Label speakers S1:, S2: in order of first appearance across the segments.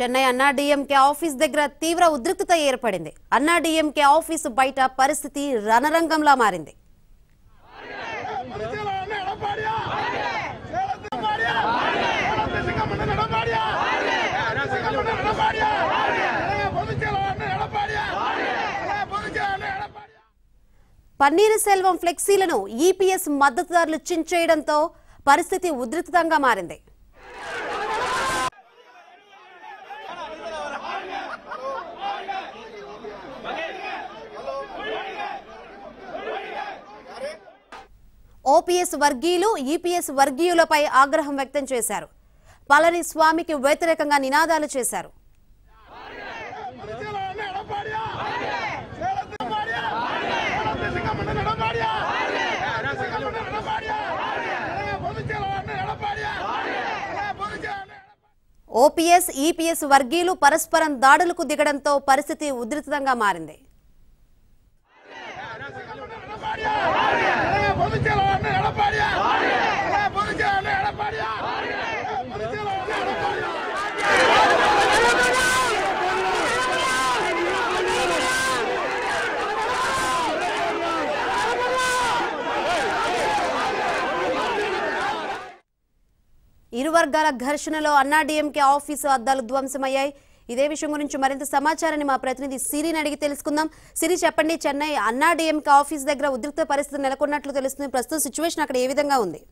S1: చెన్నై అన్నా DMK office దగ్గర తీవ్ర ఉద్రిక్తత ఏర్పడింది అన్నా డిఎంకే ఆఫీసు బయట పరిస్థితి రణరంగంలా మారింది
S2: பொதுச்செயலாளர் எடப்பாடியா சேலத்து எடப்பாடியா சேலத்து சிங்கமண்ணன் எடப்பாடியா சிங்கமண்ணன் எடப்பாடியா பொதுச்செயலாளர் எடப்பாடியா பொதுச்செயலாளர் எடப்பாடியா
S1: పన్నీరు సెల్వం ఫ్లెక్సీలను ఈపీఎస్ మద్దతుదారులు చించేయడంతో పరిస్థితి ఉద్రిక్తంగా మారింది ఓపీఎస్ వర్గీయులు ఈపీఎస్ వర్గీయులపై ఆగ్రహం వ్యక్తం చేశారు పళని స్వామికి వ్యతిరేకంగా నినాదాలు చేశారు
S2: பொதுச்செயலாளர் எடப்பாடியா சேலத்து எடப்பாடியா சேலத்து சிங்கமண்ணன் எடப்பாடியா சிங்கமண்ணன் எடப்பாடியா பொதுச்செயலாளர் எடப்பாடியா பொதுச்செயலாளர்
S1: ఓపీఎస్ ఈపీఎస్ వర్గీయులు పరస్పరం దాడులకు దిగడంతో పరిస్థితి ఉధృతంగా మారింది
S2: பொதுச்செயலாளர் எடப்பாடியா பொதுச்செயலாளர் எடப்பாடியா பொதுச்செயலாளர் எடப்பாடியா
S1: ఇరు వర్గాల ఘర్షణలో అన్నాడీఎంకే ఆఫీసు అద్దాలు ధ్వంసమయ్యాయి ఇదే విషయం గురించి మరింత సమాచారాన్ని మా ప్రతినిధి సిరిని అడిగి తెలుసుకుందాం సిరి చెప్పండి చెన్నై అన్నాడీఎంకే ఆఫీస్ దగ్గర ఉద్రిక్త పరిస్థితి నెలకొన్నట్లు తెలుస్తుంది ప్రస్తుత సిచ్యువేషన్ అక్కడ ఏ విధంగా ఉంది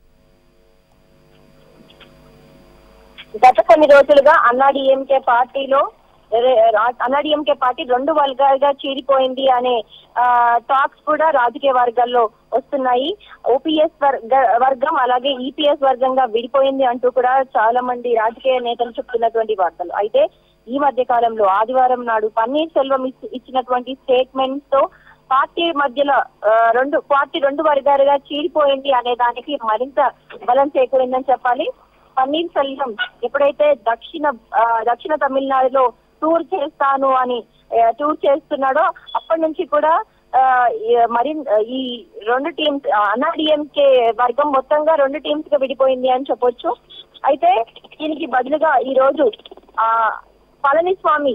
S3: గత కొన్ని రోజులుగా అన్నాడీఎంకే పార్టీలో అన్నాడీఎంకే పార్టీ రెండు వర్గాలుగా చీలిపోయింది అనే టాక్స్ కూడా రాజకీయ వర్గాల్లో వస్తున్నాయి ఓపీఎస్ వర్గ వర్గం అలాగే ఈపీఎస్ వర్గంగా విడిపోయింది అంటూ కూడా చాలా మంది రాజకీయ నేతలు చెప్తున్నటువంటి వార్తలు అయితే ఈ మధ్య కాలంలో ఆదివారం నాడు పన్నీర్ సెల్వం ఇచ్చి- ఇచ్చినటువంటి స్టేట్మెంట్స్ తో పార్టీ మధ్యలో ఆ, రెండు పార్టీ రెండు వర్గాలుగా చీలిపోయింది అనే దానికి మరింత బలం చేకూరిందని చెప్పాలి పన్నీర్ సెల్వం ఎప్పుడైతే దక్షిణ ఆ, దక్షిణ తమిళనాడులో టూర్ చేస్తాను అని ఆ, టూర్ చేస్తున్నాడో అప్పటి నుంచి కూడా ఆ, ఈ- మరి ఈ రెండు టీమ్స్ అన్నాడీఎంకే వర్గం మొత్తంగా రెండు టీమ్స్ గా విడిపోయింది అని చెప్పొచ్చు అయితే దీనికి బదులుగా ఈ రోజు ఆ Palaniswami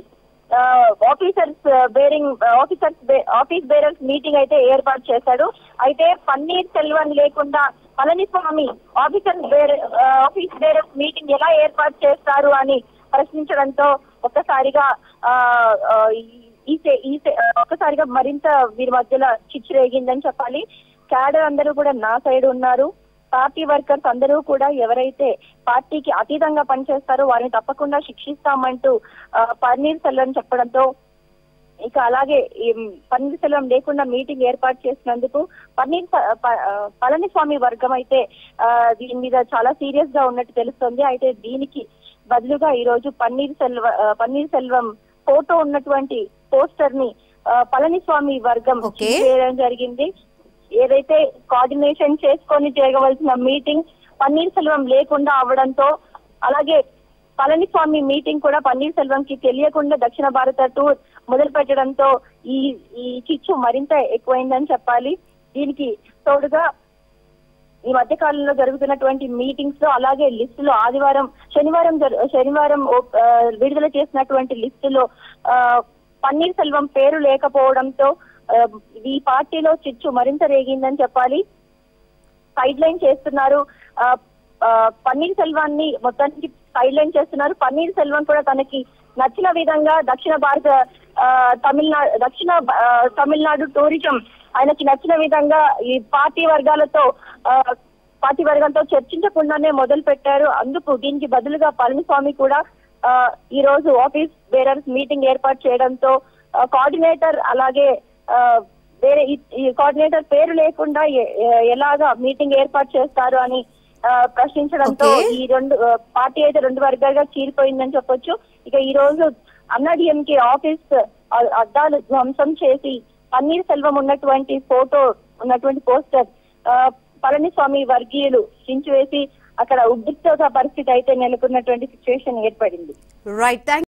S3: officers bearing officers office bearers meeting అయితే ఏర్పాటు చేశాడు అయితే పన్నీర్ సెల్వన్ లేకుండా Palaniswami officers bear office bearers meeting ఎలా ఏర్పాటు చేస్తారు అని ప్రశ్నించడంతో ఒక్కసారిగా ఆ, ఆ, ఈ- ఈ సే- ఈ సే- ఒక్కసారిగా మరింత వీరి మధ్యలో చిచ్చు రేగిందని చెప్పాలి క్యాడర్ అందరూ కూడా నా సైడ్ ఉన్నారు పార్టీ వర్కర్స్ అందరూ కూడా ఎవరైతే పార్టీకి అతీతంగా పనిచేస్తారో వారిని తప్పకుండా శిక్షిస్తామంటూ ఆ, పన్నీర్ సెల్వం చెప్పడంతో ఇక అలాగే ఈ పన్నీర్ సెల్వం లేకుండా మీటింగ్ ఏర్పాటు చేసినందుకు పన్నీర్ ప- ప- ఆ, పళనిస్వామి వర్గం అయితే ఆ, దీని మీద చాలా సీరియస్ గా ఉన్నట్టు తెలుస్తుంది అయితే దీనికి బదులుగా ఈ రోజు పన్నీర్ సెల్వ ఆ, పన్నీర్ సెల్వం ఫోటో ఉన్నటువంటి పోస్టర్ ని ఆ, పళనిస్వామి వర్గం
S1: Okay.
S3: చేయడం జరిగింది ఏదైతే కోఆర్డినేషన్ చేసుకొని జరగవలసిన మీటింగ్ పన్నీర్ సెల్వం లేకుండా అవడంతో అలాగే పళనిస్వామి మీటింగ్ కూడా పన్నీర్ సెల్వం కి తెలియకుండా దక్షిణ భారత టూర్ మొదలు పెట్టడంతో ఈ ఈ చిచ్చు మరింత ఎక్కువైందని చెప్పాలి దీనికి తోడుగా ఈ మధ్య కాలంలో జరుగుతున్నటువంటి మీటింగ్స్ లో అలాగే లిస్టులో ఆదివారం శనివారం జరు- శనివారం ఓ- ఆ, విడుదల చేసినటువంటి లిస్టులో ఆ, పన్నీర్ సెల్వం పేరు లేకపోవడంతో ఆ, ఈ పార్టీలో చిచ్చు మరింత రేగిందని చెప్పాలి సైడ్ లైన్ చేస్తున్నారు ఆ, ఆ, పన్నీర్ సెల్వాన్ని మొత్తానికి సైడ్ లైన్ చేస్తున్నారు పన్నీర్ సెల్వం కూడా తనకి నచ్చిన విధంగా దక్షిణ భారత ఆ, తమిళనాడు దక్షిణ ఆ, తమిళనాడు టూరిజం ఆయనకి నచ్చిన విధంగా ఈ పార్టీ వర్గాలతో ఆ, పార్టీ వర్గాలతో చర్చించకుండానే మొదలు పెట్టారు అందుకు దీనికి బదులుగా పళనిస్వామి కూడా ఆ, ఈ రోజు ఆఫీస్ బేరర్స్ మీటింగ్ ఏర్పాటు చేయడంతో ఆ, కోఆర్డినేటర్ అలాగే ఆ, వేరే ఈ- ఈ కోఆర్డినేటర్ పేరు లేకుండా ఎ- ఎ- ఎలాగా మీటింగ్ ఏర్పాటు చేస్తారు అని ఆ, ప్రశ్నించడంతో
S1: Okay.
S3: ఈ రెండు ఆ, పార్టీ అయితే రెండు వర్గాలుగా చీలిపోయిందని చెప్పొచ్చు ఇక ఈ రోజు అన్నాడీఎంకే ఆఫీస్ అ- అద్దాలు ధ్వంసం చేసి పన్నీర్ సెల్వం ఉన్నటువంటి ఫోటో ఉన్నటువంటి పోస్టర్ ఆ, పళనిస్వామి వర్గీయులు చించివేసి అక్కడ ఉద్రిక్తత పరిస్థితి అయితే నెలకొన్నటువంటి సిచ్యువేషన్ ఏర్పడింది
S1: రైట్ థ్యాంక్